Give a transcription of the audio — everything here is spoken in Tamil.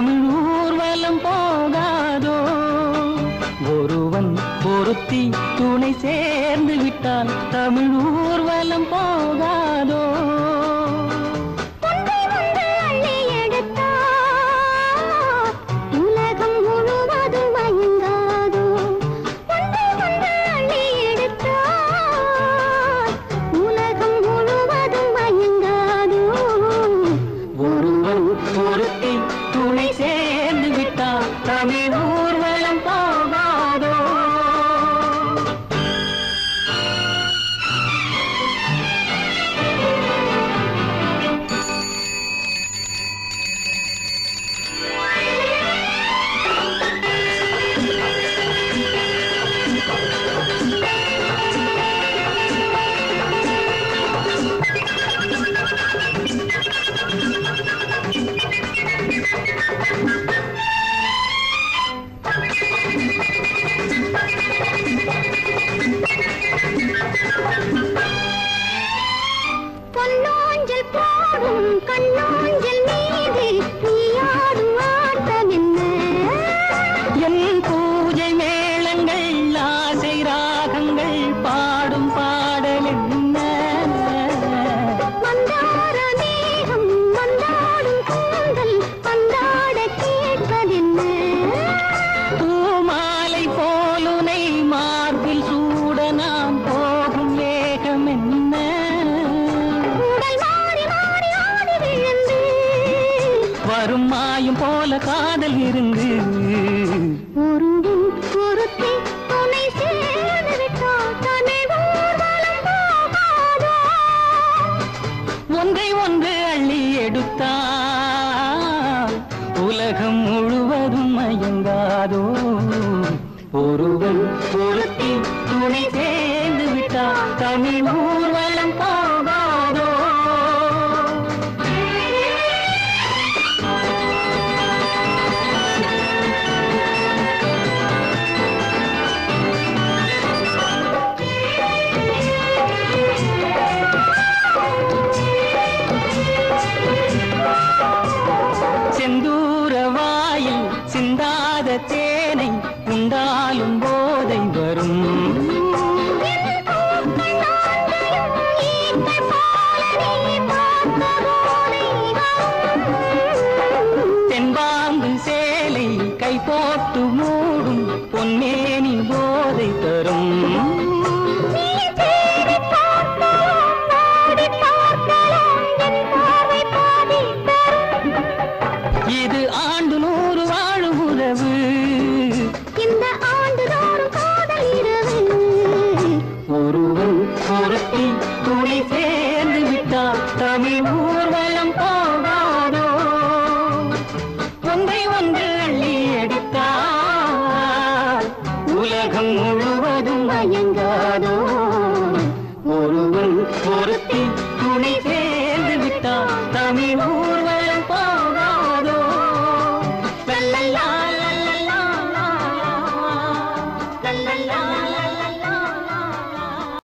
தமிழ் ஊர்வலம் போகாதோ ஒருவன் ஒருத்தி துணை சேர்ந்து விட்டால் தமிழ் ஊர்வலம் போகாதோ ஒன்றை ஒன்று அள்ளி எடுத்தால் உலகம் முழுவதும் மயங்காதோ ஒன்றை ஒன்று அள்ளி எடுத்தால் உலகம் முழுவதும் மயங்காதோ ஒருவன் ஒருத்தி துணை சேர்ந்து விட்டால் தமிழ் ஊர்வலம் போகாதோ பொன்னோஞ்சல் போடும் கண்ணோஞ்சல் மீது நீயாடும் ஆட்டம் என்ன என் பூஜை மேளங்கள் ஆசை ராகங்கள் பாடும் பாடல் என்ன மந்தார மேகம் மந்தாடும் கூந்தல் பந்தாட கேட்பதென்ன பூமாலை போலுனை மார்பில் சூட நாம் போகும் வேகம் என்ன உடல் மாறி மாறி ஆடி விழுந்து வரும் மாயும் போல காதல் இருந்து ஒருவன் ஒருத்தி துணை சேர்ந்து விட்டால் தமிழ் ஊர்வலம் போகாதோ ஒன்றை ஒன்று அள்ளி எடுத்தால் உலகம் முழுவதும் மயங்காதோ ஒருவன் ஒருத்தி துணை சேர்ந்து விட்டால் தமிழ் ஊர்வலம் போகாதோ செந்தூர வாயில் சிந்தாத தேனை உண்டாலும் போதை வரும் தென்பாம்பு சேலை கை போட்டு மூடும் பொன்னேனி போதை தரும் இது ஆண்